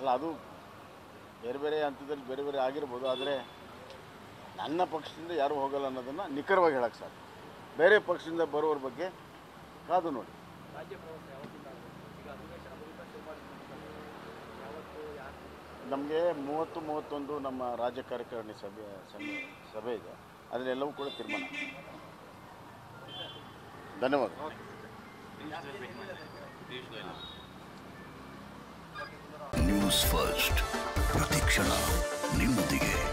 ಅಲ್ಲ ಅದು ಬೇರೆ ಬೇರೆ ಹಂತದಲ್ಲಿ ಬೇರೆ ಬೇರೆ ಆಗಿರ್ಬೋದು ಆದರೆ ನನ್ನ ಪಕ್ಷದಿಂದ ಯಾರೂ ಹೋಗಲ್ಲ ಅನ್ನೋದನ್ನು ನಿಖರವಾಗಿ ಹೇಳಕ್ಕೆ ಸಾಧ್ಯ ಬೇರೆ ಪಕ್ಷದಿಂದ ಬರೋರ ಬಗ್ಗೆ ಕಾದು ನೋಡಿ ರಾಜ್ಯ ಪ್ರವಾಸ ಯಾವತ್ತಿಂದ ಆಗ್ಬೋದು? ಈಗ ಅಧಿವೇಶನ ಮುಗಿತಾ ಶುರು ಮಾಡಿದ್ರು ಯಾವತ್ತು ಯಾರು ನಮಗೆ ಮೂವತ್ತು ಮೂವತ್ತೊಂದು ನಮ್ಮ ರಾಜ್ಯ ಕಾರ್ಯಕಾರಿಣಿ ಸಭೆ ಸಭೆ ಸಭೆ ಇದೆ ಅದರೆಲ್ಲವೂ ಕೂಡ ತೀರ್ಮಾನ ಧನ್ಯವಾದ ನ್ಯೂಸ್ ಫಸ್ಟ್ ಪ್ರತಿಕ್ಷಣ ನಿಮ್ಮೊಂದಿಗೆ